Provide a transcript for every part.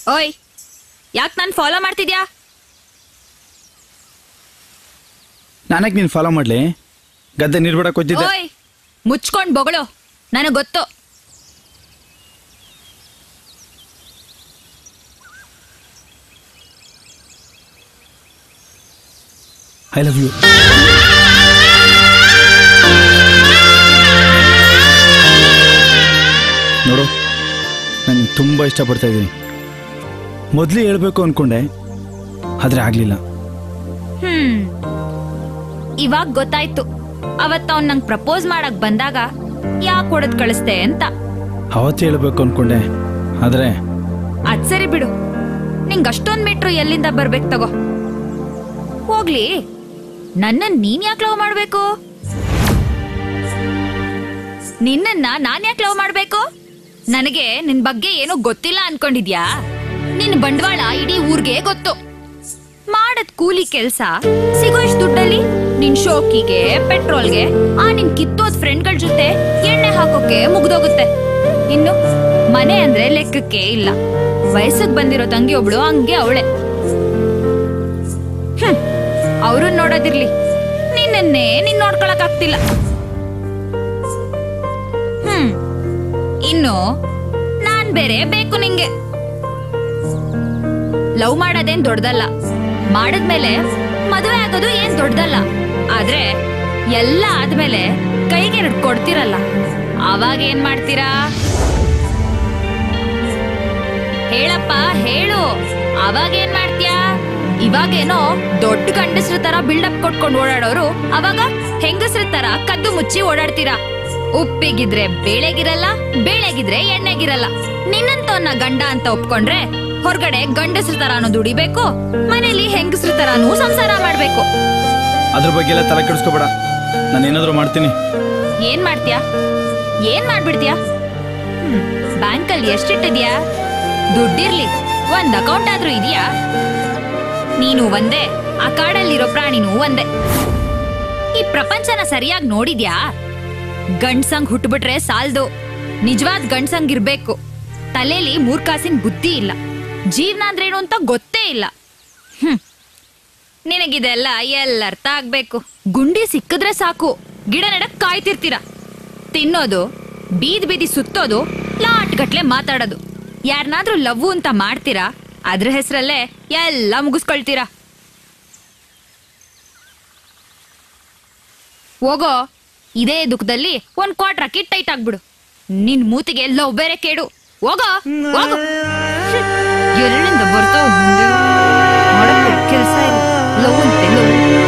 ಓಯ್ ಯಾಕೆ ನಾನು ಫಾಲೋ ಮಾಡ್ತಿದ್ಯಾ ನಾನಕ್ಕೆ ನೀನು ಫಾಲೋ ಮಾಡಲಿ ಗದ್ದೆ ನೀರು ಬಿಡಕ್ಕೆ ಹೋಗ್ತಿದ್ದೆ ಓಯ್ ಮುಚ್ಕೊಂಡ್ ಬೊಗಳು ನನಗೆ ಗೊತ್ತು ಐ ಲವ್ ಯು ನೋಡು ನಾನು ತುಂಬ ಇಷ್ಟಪಡ್ತಾ ಇದ್ದೀನಿ ಮೊದಲೇ ಹೇಳ್ಬೇಕು ಅಂದ್ಕೊಂಡೆ ಆದರೆ ಆಗಲಿಲ್ಲ ಹ್ಮ್ ಇವಾಗ ಗೊತ್ತಾಯ್ತು ಅವತ್ತ ಅವ್ನ್ ನಂಗೆ ಪ್ರಪೋಸ್ ಮಾಡಕ್ ಬಂದಾಗ ಯಾಕೆ ಹೊಡೆದ್ ಕಳಿಸ್ದೆ ಅಂತ ಅವತ್ತೇ ಹೇಳ್ಬೇಕು ಅಂದ್ಕೊಂಡೆ ಆದರೆ ಅದ್ ಸರಿ ಬಿಡು ನಿಂಗ್ ಅಷ್ಟೊಂದ್ ಮೀಟ್ರು ಎಲ್ಲಿಂದ ಬರ್ಬೇಕು ತಗೋ ಹೋಗ್ಲಿ ನನ್ನ ನೀನ್ ಯಾಕೆ ಲವ್ ಮಾಡ್ಬೇಕು ನಿನ್ನನ್ನ ನಾನ್ ಯಾಕೆ ಲವ್ ಮಾಡ್ಬೇಕು ನನಗೆ ನಿನ್ ಬಗ್ಗೆ ಏನೂ ಗೊತ್ತಿಲ್ಲ ಅನ್ಕೊಂಡಿದ್ಯಾ ನಿನ್ ಬಂಡವಾಳ ಇಡೀ ಊರ್ಗೆ ಗೊತ್ತು ಮಾಡದ್ ಕೂಲಿ ಕೆಲ್ಸ ಸಿಗೋಷ್ಟ್ ದುಡ್ಡಲ್ಲಿ ನಿನ್ ಶೋಕಿಗೆ ಪೆಟ್ರೋಲ್ಗೆ ಆ ನಿನ್ ಕಿತ್ತೋದ್ ಫ್ರೆಂಡ್ಗಳ ಜೊತೆ ಎಣ್ಣೆ ಹಾಕೋಕೆ ಮುಗ್ದೋಗುತ್ತೆ ಇನ್ನು ಮನೆ ಅಂದ್ರೆ ಲೆಕ್ಕಕ್ಕೆ ಇಲ್ಲ ವಯಸ್ಸಿಗೆ ಬಂದಿರೋ ತಂಗಿ ಒಬ್ಳು ಹಂಗೆ ಅವಳೆ ಅವ್ರನ್ನ ನೋಡೋದಿರ್ಲಿ ನಿನ್ನನ್ನೇ ನೀನ್ ನೋಡ್ಕೊಳಕ್ ಆಗ್ತಿಲ್ಲ ಹ್ಮ್ ಇನ್ನು ನಾನ್ ಬೇರೆ ಬೇಕು ನಿಂಗೆ ಲವ್ ಮಾಡೋದೇನ್ ದೊಡ್ಡದಲ್ಲ ಮಾಡದ್ಮೇಲೆ ಮದುವೆ ಆಗೋದು ಏನ್ ದೊಡ್ಡದಲ್ಲ ಆದ್ರೆ ಎಲ್ಲ ಆದ್ಮೇಲೆ ಕೈಗೆ ಎರಡು ಕೊಡ್ತಿರಲ್ಲ ಅವಾಗ ಏನ್ ಮಾಡ್ತೀರಾ ಹೇಳಪ್ಪ ಹೇಳು ಅವಾಗ ಏನ್ ಮಾಡ್ತೀಯಾ ಇವಾಗೇನೋ ದೊಡ್ಡ ಗಂಡಸ್ರ ತರ ಬಿಲ್ಡಪ್ ಕೊಟ್ಕೊಂಡು ಓಡಾಡೋರು ಅವಾಗ ಹೆಂಗಸ್ರ ತರ ಕದ್ದು ಮುಚ್ಚಿ ಓಡಾಡ್ತೀರಾ ಉಪ್ಪಿಗಿದ್ರೆ ಬೇಳೆಗಿರಲ್ಲ ಬೇಳೆಗಿದ್ರೆ ಎಣ್ಣೆಗಿರಲ್ಲ ನಿನ್ನಂತವನ್ನ ಗಂಡ ಅಂತ ಒಪ್ಕೊಂಡ್ರೆ ಹೊರಗಡೆ ಗಂಡಸ್ರ ತರಾನು ದುಡಿಬೇಕು ಮನೇಲಿ ಹೆಂಗಸ್ರ ತರಾನು ಸಂಸಾರ ಮಾಡ್ಬೇಕು ಅದ್ರ ಬಗ್ಗೆ ಎಲ್ಲ ತಲೆ ಕೆಡಿಸ್ಕೋಬೇಡ ನಾನು ಏನಾದರೂ ಮಾಡ್ತೀನಿ ಏನ್ ಮಾಡ್ತೀಯಾ ಏನ್ ಮಾಡ್ಬಿಡ್ತೀಯಾ ಹ್ಮ್ ಬ್ಯಾಂಕಲ್ಲಿ ಎಷ್ಟಿಟ್ಟಿದ್ಯಾ ದುಡ್ಡಿರ್ಲಿ ಒಂದ್ ಅಕೌಂಟ್ ಆದ್ರೂ ಇದೆಯಾ ನೀನು ಒಂದೇ ಆ ಕಾಡಲ್ಲಿರೋ ಪ್ರಾಣಿನೂ ಒಂದೇ ಈ ಪ್ರಪಂಚನ ಸರಿಯಾಗಿ ನೋಡಿದ್ಯಾ ಗಂಡ್ಸಂಗ್ ಹುಟ್ಬಿಟ್ರೆ ಸಾಲ್ದು ನಿಜವಾದ ಗಂಡ್ಸಂಗ್ ಇರ್ಬೇಕು ತಲೆಲಿ ಮೂರ್ಖಾಸಿನ ಬುದ್ಧಿ ಇಲ್ಲ ಜೀವನ ಅಂದ್ರೇನು ಅಂತ ಗೊತ್ತೇ ಇಲ್ಲ ಹ್ಮ್ ನಿನಗಿದೆಲ್ಲ ಎಲ್ಲರ್ಥ ಆಗ್ಬೇಕು ಗುಂಡಿ ಸಿಕ್ಕಿದ್ರೆ ಸಾಕು ಗಿಡ ನೆಡಕ್ ಕಾಯ್ತಿರ್ತೀರ ತಿನ್ನೋದು ಬೀದ್ ಬೀದಿ ಸುತ್ತೋದು ಲಾಟ್ ಗಟ್ಲೆ ಮಾತಾಡೋದು ಯಾರನ್ನಾದ್ರೂ ಲವ್ ಅಂತ ಮಾಡ್ತೀರಾ ಅದ್ರ ಹೆಸರಲ್ಲೇ ಎಲ್ಲ ಮುಗಿಸ್ಕೊಳ್ತೀರಾ ಹೋಗೋ ಇದೇ ದುಃಖದಲ್ಲಿ ಒಂದ್ ಕ್ವಾಟ್ರ್ ಅಕ್ಕಿ ಟೈಟ್ ಆಗ್ಬಿಡು ನಿನ್ ಮೂತಿಗೆ ಲವ್ ಬೇರೆ ಕೇಡು ಹೋಗೋ ಹೋಗು ಎಲ್ಲಿಂದ ಬರ್ತಾವ ಕೆಲಸ ಇಲ್ಲ ಲವ್ ಅಂತೆ ಲವ್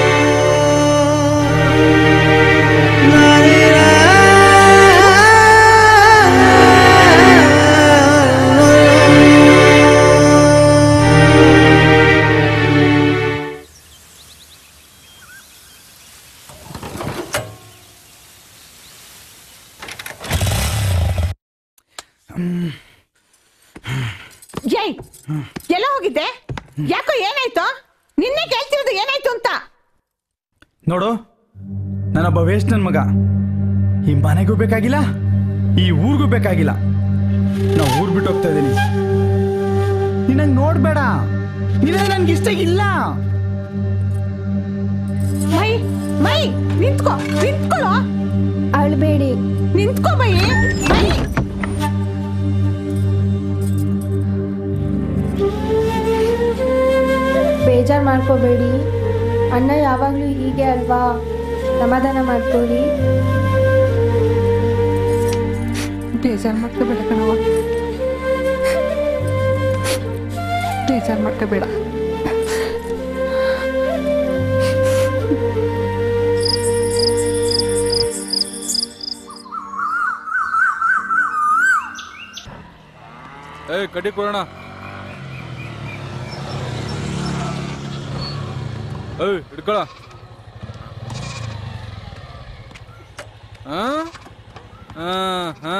ಜೈ ಎಲ್ಲ ಹೋಗಿದ್ದೆ ಯಾಕೋ ಏನಾಯ್ತು ನಿನ್ನೆ ಕೇಳ್ತಿರೋದು ಏನಾಯ್ತು ಅಂತ ನೋಡು ನಾನೊಬ್ಬ ವೇಸ್ಟ್ ನನ್ನ ಮಗ ಈ ಮನೆಗೂ ಬೇಕಾಗಿಲ್ಲ ಈ ಊರಿಗೂ ಬೇಕಾಗಿಲ್ಲ ನಾ ಊರ್ ಬಿಟ್ಟು ಹೋಗ್ತಾ ಇದ್ದೀನಿ ನಿನ್ನಂಗ್ ನೋಡ್ಬೇಡ ನಿನ್ನ ನನ್ಗೆ ಇಷ್ಟ ಇಲ್ಲ ಮೈ ಮೈ ನಿಂತ್ಕೋ ನಿಂತ್ಕೊಳ್ಳೋ ಅಳ್ಬೇಡಿ ನಿಂತ್ಕೋ ಬೈ ಮೈ ಬೇಜಾರು ಮಾಡ್ಕೋಬೇಡಿ ಅಣ್ಣ ಯಾವಾಗಲೂ ಹೀಗೆ ಅಲ್ವಾ ಸಮಾಧಾನ ಮಾಡ್ಕೊಳ್ಳಿ ಬೇಜಾರು ಮಾಡ್ಕೋಬೇಡ ಕಣವ ಬೇಜಾರು ಮಾಡ್ಕೋಬೇಡ ಏ ಕಡ್ಡಿ ಕೊಡೋಣ ಏಯ್ ಹಿಡ್ಕೊಳ ಹಾ ಹಾ ಹಾ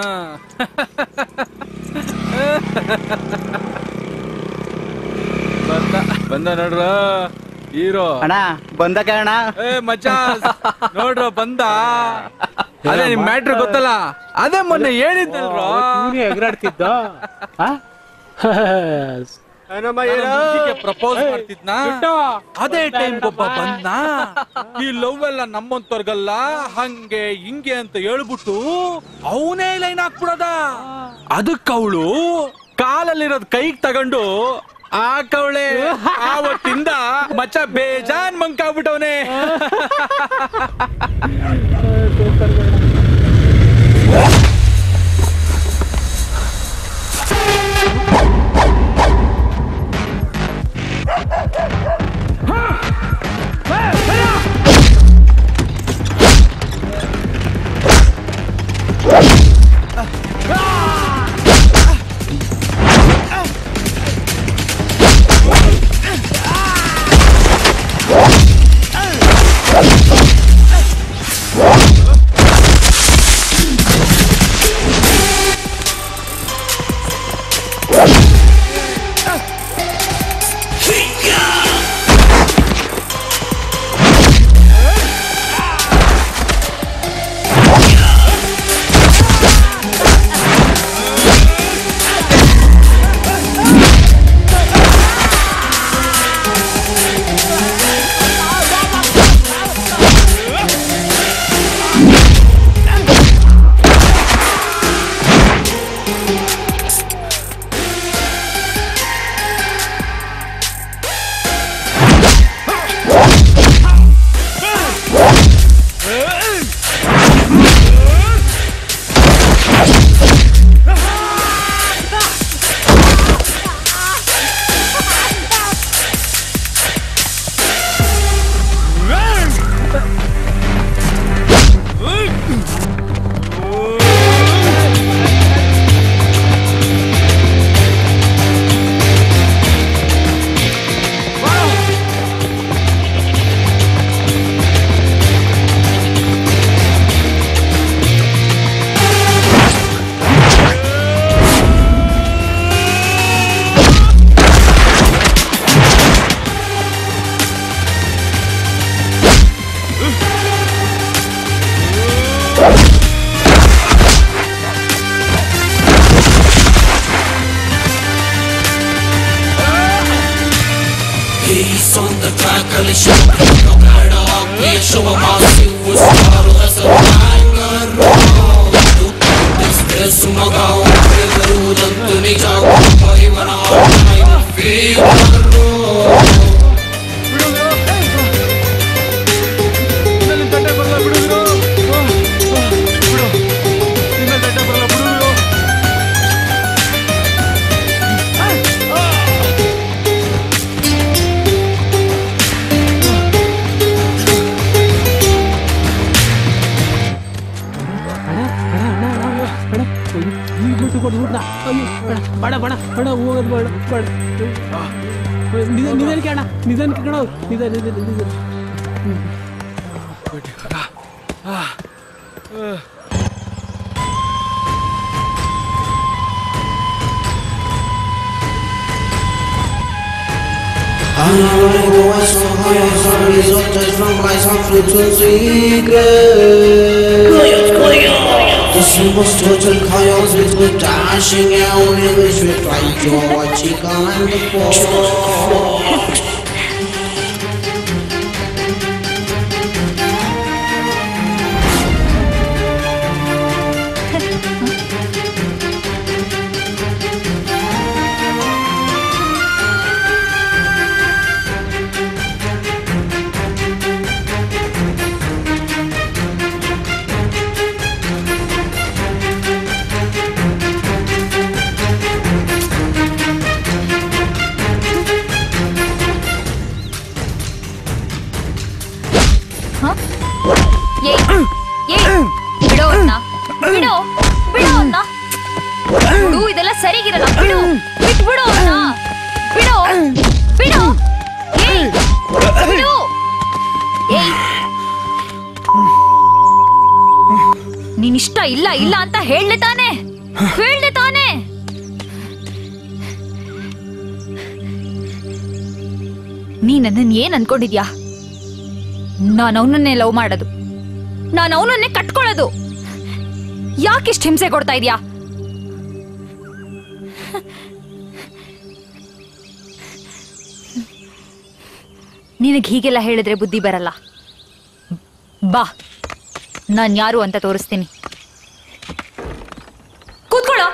ಬಂದ ಬಂದ ನೋಡ್ರ ಹೀರೋ ಅಣ್ಣ ಬಂದ ಕಾರಣ ಏ ಮಚ್ಚ ನೋಡ್ರ ಬಂದ ಅದೇ ನಿಮ್ ಮ್ಯಾಟ್ರ್ ಗೊತ್ತಲ್ಲ ಅದೇ ಮೊನ್ನೆ ಹೇಳಿದ್ದಲ್ರ ಎಗರಾಡ್ತಿದ್ದ ಪ್ರಪೋಸ್ ಮಾಡ್ತಿದ್ನ ಅದೇ ಟೈಮ್ ಒಬ್ಬ ಬಂದ ಈ ಲವ್ ಎಲ್ಲ ನಮ್ಮಂತವ್ರಿಗಲ್ಲ ಹಂಗೆ ಹಿಂಗೆ ಅಂತ ಹೇಳ್ಬಿಟ್ಟು ಅವನೇ ಲೈನ್ ಹಾಕ್ಬಿಡದ ಅದಕ್ಕ ಅವಳು ಕಾಲಲ್ಲಿರೋದ್ ಕೈಗ್ ತಗೊಂಡು ಹಾಕವಳೆ ಆವತ್ತಿಂದ ಮಚ್ಚ ಬೇಜಾನ್ ಮಂಕಾಗ್ಬಿಟ್ಟವನೇ He's on the track, alisha Tocada, yeah, show him how to star as a banger Stress magaw, pegarudantu nijaw Mahimana, feel ಬಡ ಬಡ ಬಡ ಹೋಗೋದು ಬೇಡ ಬೇಡ ನಿಧಾನ ನಿಧಾನಕ್ಕೆ ಅಣ್ಣ ನಿಧಾನಕ್ಕೆ ಕಣ ನಿಧಾನ ನಿಧಾನ ನಿಧಾನ I know the voice from higher sun resulted from my substitute secret. The simplest total chaos with good dashing out in which we try to watch chica and the fall. ಏಯ್ ಏಯ್ ಬಿಡೋ ಅವ್ನ ಬಿಡೋ ಬಿಡೋ ಅವ್ನ ಬಿಡು ಇದೆಲ್ಲ ಸರಿಗಿರಲ್ಲ ಬಿಡು ಬಿಟ್ ಬಿಡು ಅವ್ನ ಬಿಡು ಬಿಡು ಏಯ್ ಬಿಡು ಏಯ್ ನೀನಿಷ್ಟ ಇಲ್ಲ ಇಲ್ಲ ಅಂತ ಹೇಳ್ದೆ ತಾನೆ ಹೇಳ್ದೆ ತಾನೆ ನೀ ನನ್ನನ್ ಏನ್ ಅನ್ಕೊಂಡಿದ್ಯಾ ನಾನು ಅವನನ್ನೇ ಲವ್ ಮಾಡೋದು ನಾನು ಅವನನ್ನೇ ಕಟ್ಕೊಳ್ಳೋದು ಯಾಕಿಷ್ಟು ಹಿಂಸೆ ಕೊಡ್ತಾ ಇದ್ಯಾ ನಿನಗೆ ಹೀಗೆಲ್ಲ ಹೇಳಿದ್ರೆ ಬುದ್ಧಿ ಬರಲ್ಲ ಬಾ ನಾನು ಯಾರು ಅಂತ ತೋರಿಸ್ತೀನಿ ಕೂತ್ಕೊಳ್ಳೋ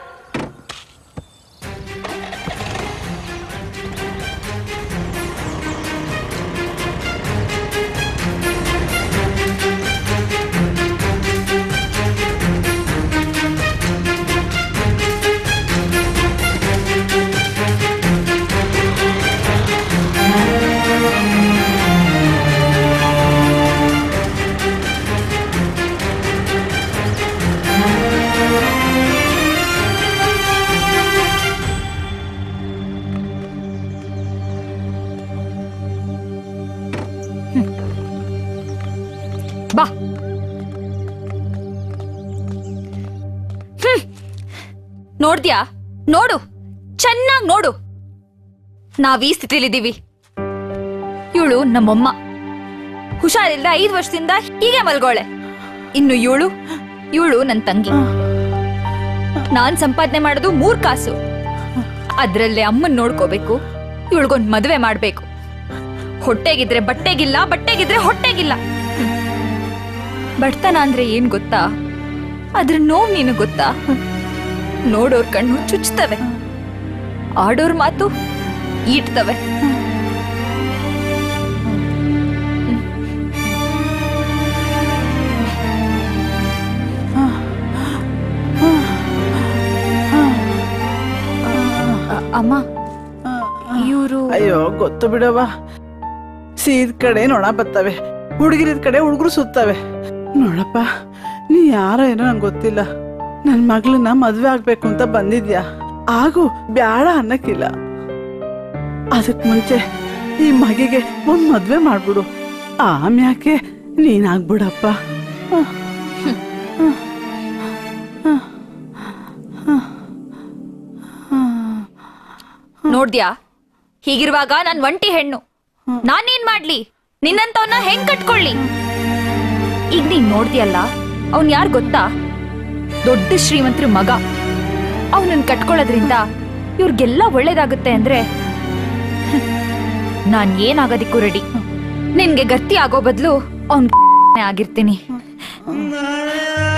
ಬಾ ಹ್ಮ್. ನೋಡ್ದ್ಯಾ ನೋಡು ಚೆನ್ನಾಗ್ ನೋಡು ನಾವ್ ಈ ಸ್ಥಿತಿಲಿದ್ದೀವಿ ಇವಳು ನಮ್ಮಮ್ಮ ಹುಷಾರಿಲ್ದ ಐದು ವರ್ಷದಿಂದ ಹೀಗೆ ಮಲ್ಗೋಳೆ ಇನ್ನು ಇವಳು ಇವಳು ನನ್ ತಂಗಿ ನಾನ್ ಸಂಪಾದನೆ ಮಾಡೋದು ಮೂರ್ ಕಾಸು ಅದ್ರಲ್ಲೇ ಅಮ್ಮನ್ ನೋಡ್ಕೋಬೇಕು ಇವಳಿಗೊಂದ್ ಮದ್ವೆ ಮಾಡ್ಬೇಕು ಹೊಟ್ಟೆಗಿದ್ರೆ ಬಟ್ಟೆಗಿಲ್ಲ ಬಟ್ಟೆಗಿದ್ರೆ ಹೊಟ್ಟೆಗಿಲ್ಲ ಹ್ಮ್. ಬಡತನ ಅಂದ್ರೆ ಏನ್ ಗೊತ್ತಾ ಅದ್ರ ನೋವು ನೀನು ಗೊತ್ತಾ ನೋಡೋರ್ ಕಣ್ಣು ಚುಚ್ತವೆ ಆಡೋರ್ ಮಾತು ಈಟ್ತವೆ ಅ- ಅಮ್ಮ ಇವರು ಅಯ್ಯೋ ಗೊತ್ತು ಬಿಡವ್ವ ಸೀದ್ ಕಡೆ ನೊಣ ಬರ್ತವೆ ಹುಡುಗಿರಿದ ಕಡೆ ಹುಡುಗರು ಸುತ್ತವೆ ನೋಡಪ್ಪ ನೀ ಯಾರೋ ಏನೋ ನಂಗೆ ಗೊತ್ತಿಲ್ಲ ನನ್ ಮಗಳನ್ನ ಮದ್ವೆ ಆಗ್ಬೇಕು ಅಂತ ಬಂದಿದ್ಯಾ ಆಗು ಬ್ಯಾಡ ಅನ್ನಕ್ಕಿಲ್ಲ ಅದಕ್ ಮುಂಚೆ ಈ ಮಗಿಗೆ ಒಂದ್ ಮದ್ವೆ ಮಾಡ್ಬಿಡು ಆಮ್ಯಾಕೆ ನೀನಾಗ್ಬಿಡಪ್ಪ ನೋಡ್ದ್ಯಾ ಹೀಗಿರುವಾಗ ನಾನ್ ಒಂಟಿ ಹೆಣ್ಣು ನಾನೇನ್ ಮಾಡ್ಲಿ ನಿನ್ನಂತವನ್ನ ಹೆಂಗ್ ಕಟ್ಕೊಳ್ಳಿ ಈಗ ನೀನ್ ನೋಡ್ದ್ಯಲ್ಲ ಅವ್ನ್ ಯಾರ್ ಗೊತ್ತಾ ದೊಡ್ಡ ಶ್ರೀಮಂತರ ಮಗ ಅವನನ್ನ ಕಟ್ಕೊಳ್ಳೋದ್ರಿಂದ ಇವ್ರಿಗೆಲ್ಲ ಒಳ್ಳೇದಾಗುತ್ತೆ ಅಂದ್ರೆ ನಾನ್ ಏನಾಗೋದಿಕ್ಕೂ ರೆಡಿ ನಿನ್ಗೆ ಗಟ್ಟಿ ಆಗೋ ಬದಲು ಅವ್ನ್ ಆಗಿರ್ತೀನಿ